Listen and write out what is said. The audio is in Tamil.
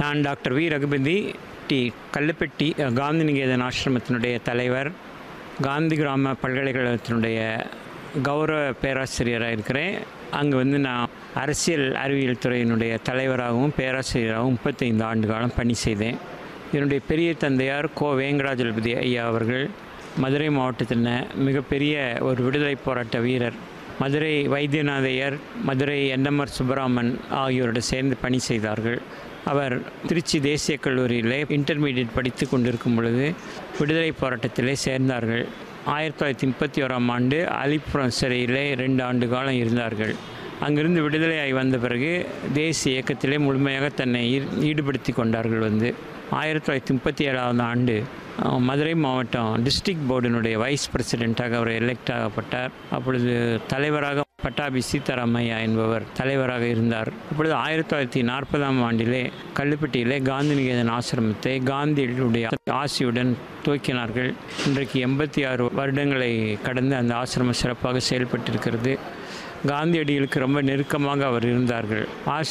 நான் doctor V Raghupathi T Kallupatti அஹ், காந்தி நிகேதன் ஆசிரமத்தினுடைய தலைவர் காந்தி கிராம பல்கலைக்கழகத்தினுடைய கௌரவ பேராசிரியராக இருக்கிறேன் அங்கே வந்து நான் அரசியல் அறிவியல் துறையினுடைய தலைவராகவும் பேராசிரியராகவும் முப்பத்தைந்து ஆண்டு காலம் பணி செய்தேன் என்னுடைய பெரிய தந்தையார் கோ வேங்கடாஜலபதி ஐயா அவர்கள் மதுரை மாவட்டத்தில் மிகப்பெரிய ஒரு விடுதலை போராட்ட வீரர் மதுரை வைத்தியநாதையர் மதுரை என்எம்ஆர் சுப்பராமன் ஆகியோரோடு சேர்ந்து பணி செய்தார்கள் அவர் திருச்சி தேசிய கல்லூரியிலே இன்டர்மீடியட் படித்து கொண்டிருக்கும் பொழுது விடுதலை போராட்டத்திலே சேர்ந்தார்கள் ஆயிரத்தி தொள்ளாயிரத்தி முப்பத்தி ஓராம் ஆண்டு அலிப்புரம் சிறையிலே ரெண்டு ஆண்டு காலம் இருந்தார்கள் அங்கிருந்து விடுதலையாகி வந்த பிறகு தேசிய இயக்கத்திலே முழுமையாக தன்னை ஈ- ஈடுபடுத்தி கொண்டார்கள் வந்து ஆயிரத்தி தொள்ளாயிரத்தி முப்பத்தி ஏழாவது ஆண்டு அஹ், மதுரை மாவட்டம் டிஸ்ட்ரிக்ட் போர்டினுடைய வைஸ் பிரசிடெண்ட்டாக அவர் எலெக்ட் ஆகப்பட்டார் அப்பொழுது தலைவராக பட்டாபி சீதாராமையா என்பவர் தலைவராக இருந்தார் அப்பொழுது ஆயிரத்தி தொள்ளாயிரத்தி நாற்பதாம் ஆண்டிலே கல்லுப்பட்டியிலே காந்தி நிகேதன் ஆசிரமத்தை காந்தியுடைய ஆசியுடன் துவக்கினார்கள் இன்றைக்கு எண்பத்தி ஆறு வருடங்களை கடந்து அந்த ஆசிரமம் சிறப்பாக செயல்பட்டிருக்கிறது காந்தியடிகளுக்கு ரொம்ப நெருக்கமாக அவர் இருந்தார்கள் ஆசி